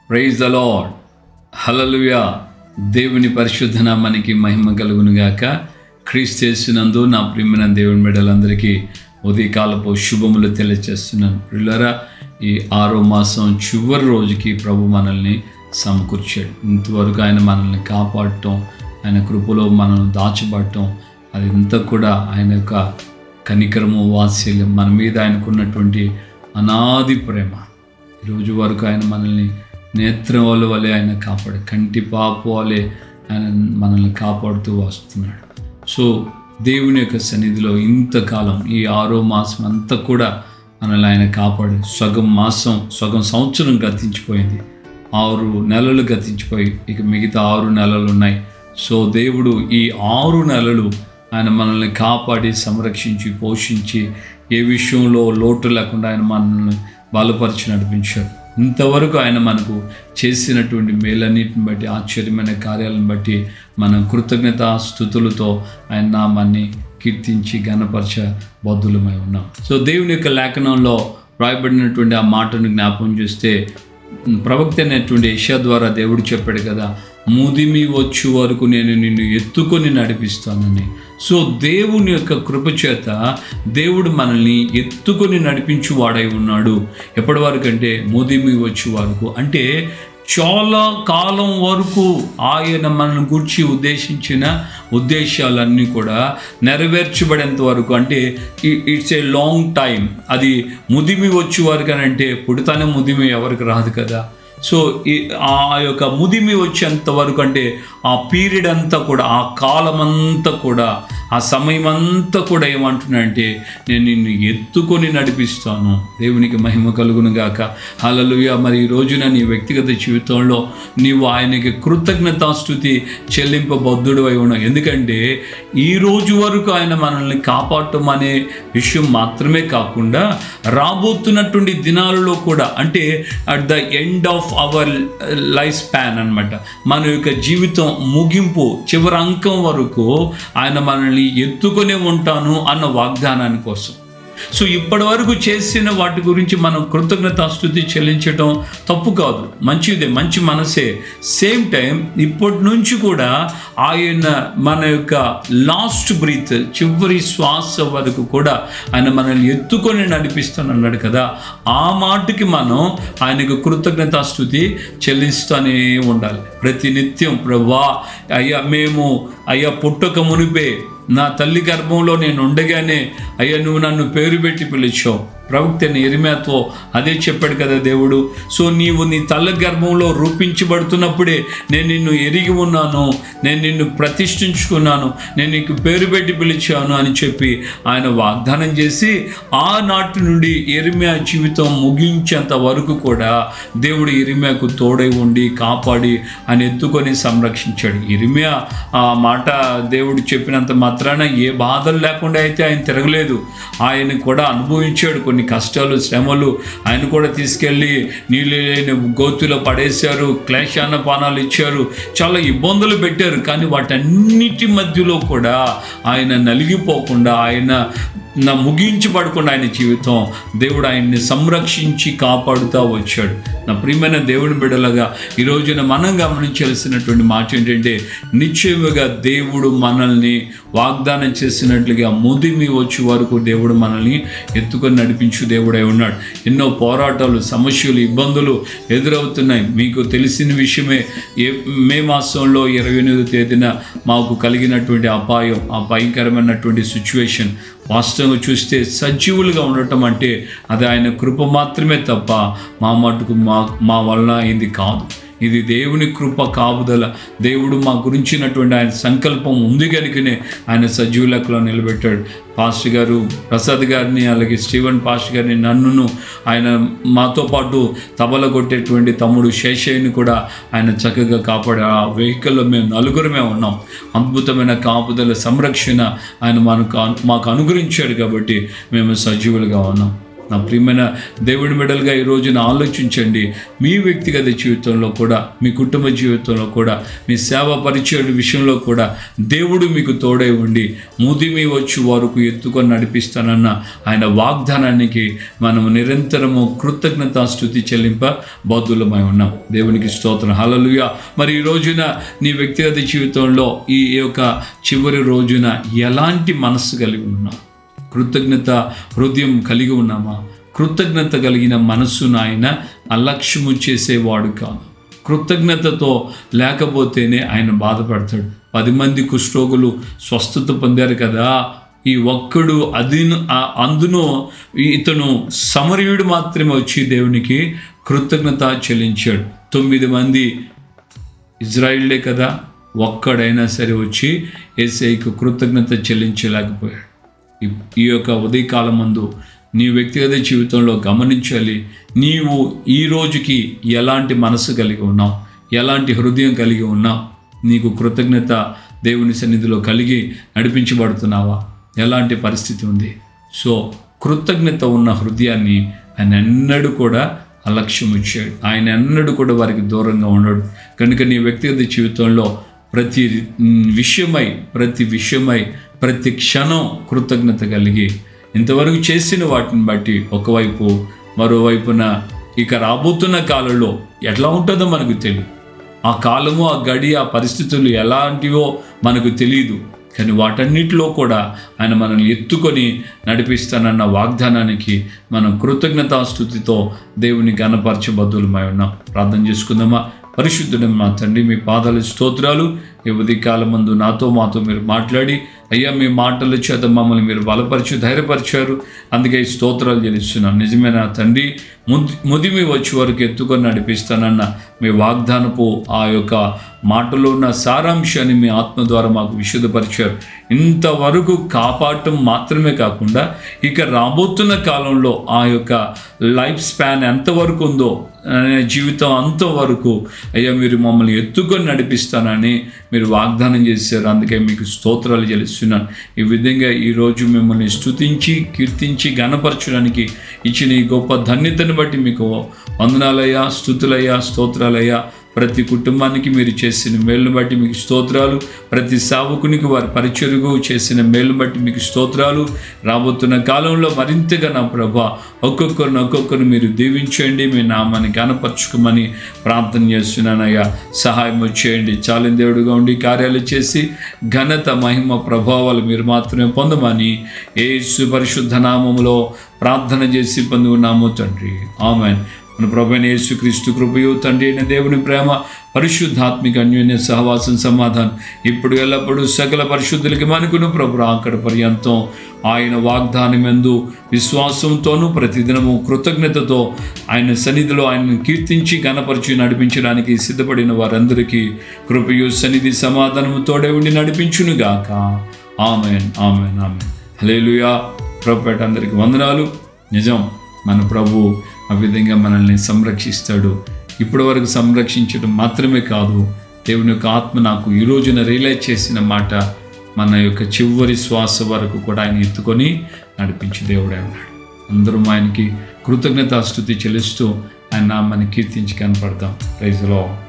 praise the lord హలలుయా దేవుని పరిశుద్ధ నామానికి మహిమ కలుగునుగాక క్రీస్తు చేసినందు నా ప్రియమైన దేవుని బిడ్డలందరికీ ఉదయకాలపు శుభములు తెలియజేస్తున్నాను పిల్లరా ఈ ఆరో మాసం చివరి రోజుకి ప్రభు మనల్ని సమకూర్చాడు ఇంతవరకు ఆయన మనల్ని కాపాడటం ఆయన కృపలో మనల్ని దాచబడటం అది ఇంత కూడా ఆయన యొక్క కనికరము వాత్సల్యం మన మీద ఆయనకున్నటువంటి అనాది ప్రేమ ఈరోజు వరకు ఆయన మనల్ని నేత్రం వాళ్ళ వలె ఆయన కాపాడు కంటి పాపు వలె ఆయన మనల్ని కాపాడుతూ వస్తున్నాడు సో దేవుని యొక్క సన్నిధిలో ఇంతకాలం ఈ ఆరో మాసం అంతా కూడా మనల్ని ఆయన కాపాడు సగం మాసం సగం సంవత్సరం గతించిపోయింది ఆరు నెలలు గతించిపోయి ఇక మిగతా ఆరు నెలలు ఉన్నాయి సో దేవుడు ఈ ఆరు నెలలు ఆయన మనల్ని కాపాడి సంరక్షించి పోషించి ఏ విషయంలో లోటు లేకుండా ఆయన మనల్ని బలపరిచి నడిపించాడు ఇంతవరకు ఆయన మనకు చేసినటువంటి మేలన్నిటిని బట్టి ఆశ్చర్యమైన కార్యాలను బట్టి మనం కృతజ్ఞత స్థుతులతో ఆయన నామాన్ని కీర్తించి గణపరచ బద్దులమై ఉన్నాం సో దేవుని యొక్క లేఖనంలో రాయబడినటువంటి ఆ మాటను జ్ఞాపకం చేస్తే ప్రవక్త అయినటువంటి యశా ద్వారా దేవుడు చెప్పాడు కదా ముదిమి వచ్చు వరకు నేను నిన్ను ఎత్తుకొని నడిపిస్తానని సో దేవుని యొక్క కృపచేత దేవుడు మనల్ని ఎత్తుకొని నడిపించు వాడై ఉన్నాడు ఎప్పటి వరకు అంటే ముదిమి వచ్చే వరకు అంటే చాలా కాలం వరకు ఆయన మనల్ని గురించి ఉద్దేశించిన ఉద్దేశాలన్నీ కూడా నెరవేర్చబడేంత వరకు అంటే ఇట్స్ ఏ లాంగ్ టైం అది ముదిమి వచ్చే వరకు అని అంటే పుడతానే ముదిమి ఎవరికి రాదు కదా సో ఈ ఆ యొక్క ముదిమి వచ్చేంత వరకు అంటే ఆ పీరియడ్ అంతా కూడా ఆ కాలం అంతా కూడా ఆ సమయం అంతా కూడా ఏమంటున్నాడంటే నేను నిన్ను ఎత్తుకొని నడిపిస్తాను దేవునికి మహిమ కలుగును గాక హలలుయ మరి ఈ రోజున నీ వ్యక్తిగత జీవితంలో నీవు ఆయనకి కృతజ్ఞతాస్థుతి చెల్లింపబద్ధుడు అయి ఉన్నావు ఎందుకంటే ఈ రోజు వరకు ఆయన మనల్ని కాపాడటం అనే విషయం మాత్రమే కాకుండా రాబోతున్నటువంటి దినాలలో కూడా అంటే at the end of our life span అనమాట మన యొక్క జీవితం ముగింపు చివరి అంకం వరకు ఆయన మనల్ని ఎత్తుకునే ఉంటాను అన్న వాగ్దానాని కోసం సో ఇప్పటి వరకు చేసిన వాటి గురించి మనం కృతజ్ఞతాస్థుతి చెల్లించడం తప్పు కాదు మంచిదే మంచి మనసే సేమ్ టైం ఇప్పటి నుంచి కూడా ఆయన మన యొక్క లాస్ట్ బ్రీత్ చివరి శ్వాస వరకు కూడా ఆయన మనల్ని ఎత్తుకొని నడిపిస్తానన్నాడు కదా ఆ మాటకి మనం ఆయనకు కృతజ్ఞతాస్థుతి చెల్లిస్తూనే ఉండాలి ప్రతి నిత్యం ప్రభా అయ్యా మేము అయ్యా పుట్టక మునిపే నా తల్లి గర్భంలో నేను ఉండగానే అయ్యా నువ్వు నన్ను పేరు పెట్టి పిలిచావు ప్రవక్త ఎరిమేతో అదే చెప్పాడు కదా దేవుడు సో నీవు నీ తల్లి గర్భంలో రూపించబడుతున్నప్పుడే నేను నిన్ను ఎరిగి ఉన్నాను నేను నిన్ను ప్రతిష్ఠించుకున్నాను నేను నీకు పేరు పెట్టి పిలిచాను అని చెప్పి ఆయన వాగ్దానం చేసి ఆనాటి నుండి ఎరిమియా జీవితం ముగించేంత వరకు కూడా దేవుడు ఇరిమియాకు తోడై ఉండి కాపాడి ఆయన ఎత్తుకొని సంరక్షించాడు ఇరిమియా ఆ మాట దేవుడు చెప్పినంత మాత్రాన ఏ బాధలు లేకుండా అయితే ఆయన తిరగలేదు ఆయన కూడా అనుభవించాడు కొన్ని కష్టాలు శ్రమలు ఆయన కూడా తీసుకెళ్ళి నీళ్ళు లేని గోతులో పడేశారు క్లేశాన పానాలు ఇచ్చారు చాలా ఇబ్బందులు పెట్టారు కానీ వాటన్నిటి మధ్యలో కూడా ఆయన నలిగిపోకుండా ఆయన నా ముగించబడకుండా ఆయన జీవితం దేవుడు ఆయన్ని సంరక్షించి కాపాడుతూ వచ్చాడు నా ప్రియమైన దేవుని బిడ్డలుగా ఈ రోజున మనం గమనించాల్సినటువంటి మాట ఏంటంటే నిశ్చయముగా దేవుడు మనల్ని వాగ్దానం చేసినట్లుగా ముదిమి వచ్చే వరకు దేవుడు మనల్ని ఎత్తుకొని నడిపించు దేవుడై ఉన్నాడు ఎన్నో పోరాటాలు సమస్యలు ఇబ్బందులు ఎదురవుతున్నాయి మీకు తెలిసిన విషయమే ఏ మే మాసంలో ఇరవై ఎనిమిది తేదీన మాకు కలిగినటువంటి అపాయం ఆ భయంకరమైనటువంటి సిచ్యువేషన్ వాస్తవంగా చూస్తే సజీవులుగా ఉండటం అంటే అది ఆయన కృప మాత్రమే తప్ప మా మటుకు మా మా వలన అయింది కాదు ఇది దేవుని కృప కాపుదల దేవుడు మా గురించినటువంటి ఆయన సంకల్పం ఉంది కనుకనే ఆయన సజీవ లెక్కలో నిలబెట్టాడు పాస్టర్ గారు ప్రసాద్ గారిని అలాగే స్టీవెన్ పాస్టర్ గారిని నన్నును ఆయన మాతో పాటు తబల కొట్టేటువంటి తమ్ముడు శేషయ్యని కూడా ఆయన చక్కగా కాపాడి ఆ వెహికల్లో మేము నలుగురమే ఉన్నాం అద్భుతమైన కాపుదల సంరక్షణ ఆయన మనకు మాకు అనుగ్రహించాడు కాబట్టి మేము సజీవులుగా ఉన్నాం నా ప్రియమైన దేవుని మెడల్గా ఈ రోజున ఆలోచించండి మీ వ్యక్తిగత జీవితంలో కూడా మీ కుటుంబ జీవితంలో కూడా మీ సేవ పరిచయ విషయంలో కూడా దేవుడు మీకు తోడై ఉండి ముదిమి వచ్చి వరకు ఎత్తుకొని నడిపిస్తానన్న ఆయన వాగ్దానానికి మనము నిరంతరము కృతజ్ఞత స్థుతి చెల్లింప బౌద్ధులమై ఉన్నాం దేవునికి స్తోత్రం హలలుయ మరి ఈ రోజున నీ వ్యక్తిగత జీవితంలో ఈ యొక్క చివరి రోజున ఎలాంటి మనస్సు కలిగి ఉన్నావు కృతజ్ఞత హృదయం కలిగి ఉన్నామా కృతజ్ఞత కలిగిన మనస్సును ఆయన అలక్ష్యము చేసేవాడు కాదు కృతజ్ఞతతో లేకపోతేనే ఆయన బాధపడతాడు పది మంది కుష్ఠోగులు స్వస్థత పొందారు కదా ఈ ఒక్కడు అదిను ఆ- అందును ఇతను సమరయుడు మాత్రమే వచ్చి దేవునికి కృతజ్ఞత చెల్లించాడు తొమ్మిది మంది ఇజ్రాయిల్లే కదా ఒక్కడైనా సరే వచ్చి ఏసైకు కృతజ్ఞత చెల్లించలేకపోయాడు ఈ- ఈ యొక్క ఉదయకాలం మందు నీ వ్యక్తిగత జీవితంలో గమనించాలి నీవు ఈ రోజుకి ఎలాంటి మనసు కలిగి ఉన్నావు ఎలాంటి హృదయం కలిగి ఉన్నావు నీకు కృతజ్ఞత దేవుని సన్నిధిలో కలిగి నడిపించబడుతున్నావా ఎలాంటి పరిస్థితి ఉంది సో కృతజ్ఞత ఉన్న హృదయాన్ని ఆయన ఎన్నడూ కూడా అలక్ష్యం ఇచ్చాడు ఆయన ఎన్నడూ కూడా వారికి దూరంగా ఉండడు కనుక నీ వ్యక్తిగత జీవితంలో ప్రతి మ్, విషయమై ప్రతి విషయమై ప్రతి క్షణం కృతజ్ఞత కలిగి ఇంతవరకు చేసిన వాటిని బట్టి ఒకవైపు మరోవైపున ఇక రాబోతున్న కాలంలో ఎట్లా ఉంటుందో మనకు తెలియదు ఆ కాలము ఆ గడి ఆ పరిస్థితులు ఎలాంటివో మనకు తెలియదు కానీ వాటన్నిటిలో కూడా ఆయన మనల్ని ఎత్తుకొని నడిపిస్తానన్న వాగ్దానానికి మనం కృతజ్ఞతాస్థుతితో దేవుని గణపరచబద్దులమై ఉన్నాం ప్రార్థన చేసుకుందామా పరిశుద్ధుడు మా తండ్రి మీ పాదాల స్తోత్రాలు ఈ ఉదయకాలం మందు నాతో మాతో మీరు మాట్లాడి అయ్యా మీ మాటల చేత మమ్మల్ని మీరు బలపరిచి ధైర్యపరిచారు అందుకే ఈ స్తోత్రాలు చెల్లిస్తున్నాను నిజమైన తండ్రి ముది ముదిమి వచ్చే వరకు ఎత్తుకొని నడిపిస్తానన్న మీ వాగ్దానపు ఆ యొక్క మాటలో ఉన్న సారాంశాన్ని మీ ఆత్మ ద్వారా మాకు విశుద్ధపరిచారు ఇంతవరకు కాపాడటం మాత్రమే కాకుండా ఇక రాబోతున్న కాలంలో ఆ యొక్క లైఫ్ స్పాన్ ఎంతవరకు ఉందో అనే జీవితం అంతవరకు అయ్యా మీరు మమ్మల్ని ఎత్తుకొని నడిపిస్తానని మీరు వాగ్దానం చేశారు అందుకే మీకు స్తోత్రాలు చెల్లిస్తున్నాను ఈ విధంగా ఈరోజు మిమ్మల్ని స్తుతించి కీర్తించి గణపరచడానికి ఇచ్చిన ఈ గొప్ప ధన్యతను బట్టి మీకు వందనాలయ్యా స్థుతులయ్యా స్తోత్రాలయ్యా ప్రతి కుటుంబానికి మీరు చేసిన మేలును బట్టి మీకు స్తోత్రాలు ప్రతి సావుకునికి వారి పరిచరుగు చేసిన మేలును బట్టి మీకు స్తోత్రాలు రాబోతున్న కాలంలో మరింతగా నా ప్రభా ఒక్కొక్కరిని ఒక్కొక్కరిని మీరు దీవించండి మీ నామాన్ని గనపరచుకోమని ప్రార్థన చేస్తున్నానయ్యా సహాయం చేయండి చాలిన దేవుడుగా ఉండి కార్యాలు చేసి ఘనత మహిమ ప్రభావాలు మీరు మాత్రమే పొందమని ఏసు పరిశుద్ధ నామములో ప్రార్థన చేసి పొంది ఉన్నాము తండ్రి ఆమెన్ మన ప్రభైన యేసుక్రీస్తు కృపయు తండ్రి అయిన దేవుని ప్రేమ పరిశుద్ధాత్మిక అన్యోన్య సహవాసం సమాధానం ఇప్పుడు ఎల్లప్పుడూ సకల పరిశుద్ధులకి మనకును ప్రభు అక్కడ పర్యంతం ఆయన వాగ్దానం ఎందు విశ్వాసంతోనూ ప్రతిదినము కృతజ్ఞతతో ఆయన సన్నిధిలో ఆయనను కీర్తించి గణపరిచి నడిపించడానికి సిద్ధపడిన వారందరికీ కృపయు సన్నిధి సమాధానము తోడే ఉండి నడిపించునుగాక ఆమెన్ ఆమెన్ ఆమెన్ హలేలుయా ప్రభుపేట అందరికి వందనాలు నిజం మన ప్రభు ఆ విధంగా మనల్ని సంరక్షిస్తాడు ఇప్పటి వరకు సంరక్షించడం మాత్రమే కాదు దేవుని యొక్క ఆత్మ నాకు ఈ రోజున రియలైజ్ చేసిన మాట మన యొక్క చివరి శ్వాస వరకు కూడా ఆయన ఎత్తుకొని నడిపించి దేవుడే ఉన్నాడు అందరం ఆయనకి కృతజ్ఞతాస్థుతి చెల్లిస్తూ ఆయన నామాన్ని కీర్తించి కనపడతాం ప్రైజ్లో